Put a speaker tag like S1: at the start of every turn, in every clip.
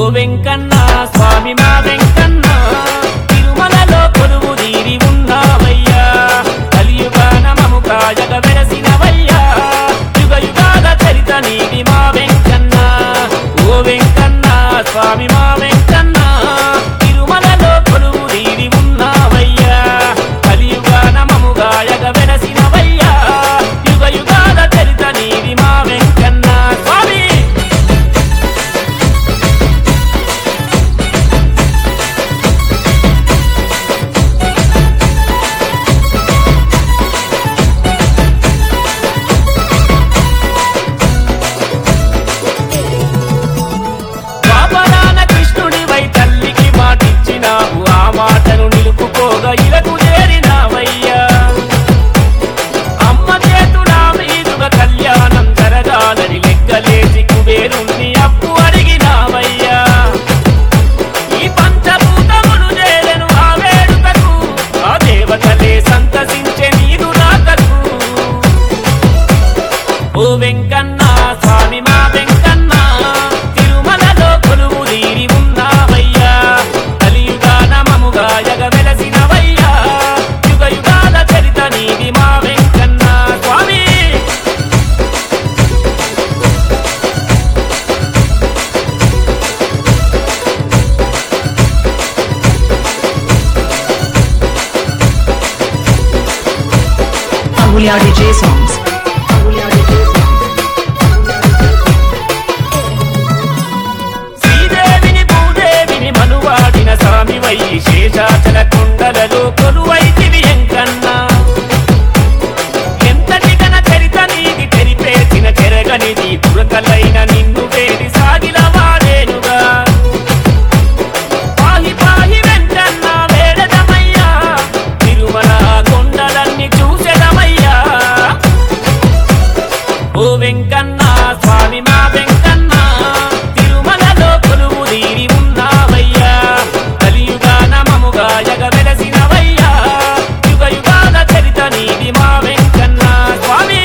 S1: వెంకన్న స్వామి మా వెంకన్న తిరుమలలో కొలువు తీరి ఉన్నావయ్యా కలియుగాన మము కాయగ వెరసినవయ్యా యుగ యుగాల చరిత నీది మా వెంకన్న ఓ వెంకన్న స్వామి మా వెంకన్న తిరుమలలో కొలువు తీరి ఉన్నావయ్యా కలియుగాన మము గాయగ వెరసినవయ్యా యుగ యుగాల చరిత నీది మా వెంకన్న స్వామి పాపరాన కృష్ణుడివై తల్లికి మాటిచ్చినావు ఆ మాటను నిలుపుకోగా ఇలకు చేరినావయ్యా అమ్మ చేతుల మీదుగా కళ్యాణం జరగాలని లెక్కలేసి కుబేరుణ్ణి అప్పు అడిగినావయ్యా ఈ పంచభూతములు చేరెను ఆ వేడుకకు ఆ దేవతలే సంతసించే నీదు రాకకు ఓ వెంకన్న స్వామి మా వెంకన్న తిరుమలలో కొలువు తీరి ఉన్నావయ్యా కలియుగాన మముగా జగ వెలసినవయ్యా యుగ యుగాల చరిత నీది మా వెంకన్న స్వామి
S2: Angulia DJ songs.
S1: శ్రీదేవిని భూదేవిని మనువాడిన స్వామివై శేషాచల కొండలలో కొలువైతివి ఎంకన్నా ఎంతటి ఘన చరిత నీది తెరిపేసిన చెరగనిది పురకలైన నిన్ను వేడి సాగిల వాడేనుగా పాహి పాహి వెంకన్న వేడదమయ్యా తిరుమల కొండలన్నీ చూసెదమయ్యా ఓ వెంకన్న స్వామి మా వెంకన్న తిరుమలలో కొలువు తీరి ఉన్నావయ్యా కలియుగాన మముగా జగ వెలసినవయ్యా యుగ యుగాల చరిత నీది మా వెంకన్న స్వామి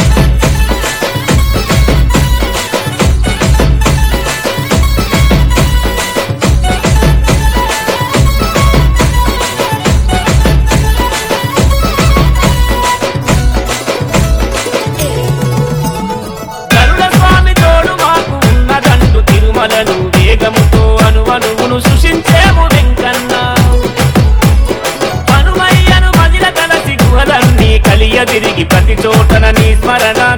S1: గరుడ స్వామి తోడు మాకు ఉన్నదంటూ తిరుమలను వేగముతో అనువనువును సృష్టించేము వెంకన్న హనుమయ్యను మదిల కలసి గుహలన్నీ కలియ తిరిగి ప్రతి చోటన నీ స్మరణ